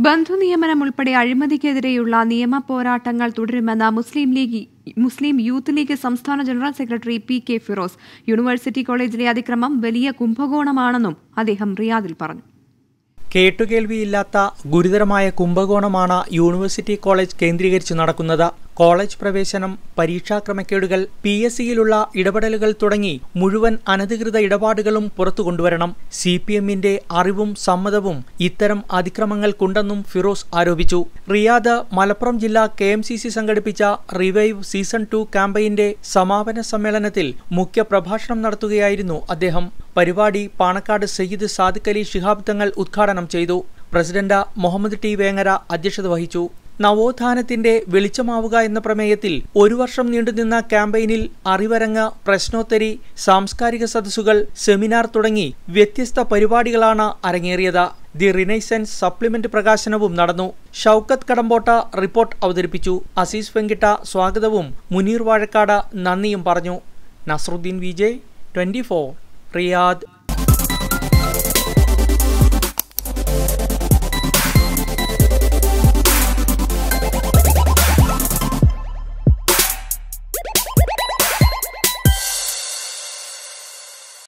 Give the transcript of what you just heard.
ബന്ധുനിയമനം ഉൾപ്പെടെ അഴിമതിക്കെതിരെയുള്ള നിയമ പോരാട്ടങ്ങൾ തുടരുമെന്ന് Muslim League Muslim Youth League സംസ്ഥാന general secretary P K Firoz university കോളേജിലെ അതിക്രമം വലിയ കുംഭകോണമാണെന്നും അദ്ദേഹം റിയാദിൽ പറഞ്ഞു കേട്ടുകേൾവിയില്ലാത്ത ഗുരുതരമായ കുംഭകോണമാണ് യൂണിവേഴ്സിറ്റി കോളേജ് കേന്ദ്രീകരിച്ച് നടക്കുന്നത് കോളേജ് പ്രവേശനം പരീക്ഷാ ക്രമക്കേടുകൾ പി എസ് സിയിലുള്ള ഇടപെടലുകൾ തുടങ്ങി മുഴുവൻ അനധികൃത ഇടപാടുകളും പുറത്തു കൊണ്ടുവരണം സി പി എമ്മിന്റെ അറിവും സമ്മതവും ഇത്തരം അതിക്രമങ്ങൾക്കുണ്ടെന്നും ഫിറോസ് ആരോപിച്ചു റിയാദ് മലപ്പുറം ജില്ലാ കെ എം സി സി സംഘടിപ്പിച്ച റിവൈവ് സീസൺ ടു ക്യാമ്പയിന്റെ സമാപന സമ്മേളനത്തിൽ മുഖ്യ പ്രഭാഷണം നടത്തുകയായിരുന്നു അദ്ദേഹം പരിപാടി പാണക്കാട് സയ്യിദ് സാദിഖ് അലി ശിഹാബ് തങ്ങൾ ഉദ്ഘാടനം ചെയ്തു പ്രസിഡന്റ് മുഹമ്മദ് ടി വേങ്ങര അധ്യക്ഷത വഹിച്ചു നവോത്ഥാനത്തിന്റെ വെളിച്ചമാവുക എന്ന പ്രമേയത്തിൽ ഒരു വർഷം നീണ്ടുനിന്ന ക്യാമ്പയിനിൽ അറിവരങ്ങ് പ്രശ്നോത്തരി സാംസ്കാരിക സദസ്സുകൾ സെമിനാർ തുടങ്ങി വ്യത്യസ്ത പരിപാടികളാണ് അരങ്ങേറിയത് ദി റിനൈസൻസ് സപ്ലിമെന്റ് പ്രകാശനവും നടന്നു ഷൌക്കത്ത് കടമ്പോട്ട റിപ്പോർട്ട് അവതരിപ്പിച്ചു അസീസ് വെങ്കിട്ട സ്വാഗതവും മുനീർ വാഴക്കാട് നന്ദിയും പറഞ്ഞു നസറുദ്ദീൻ വിജയ് ട്വന്റി റിയാദ്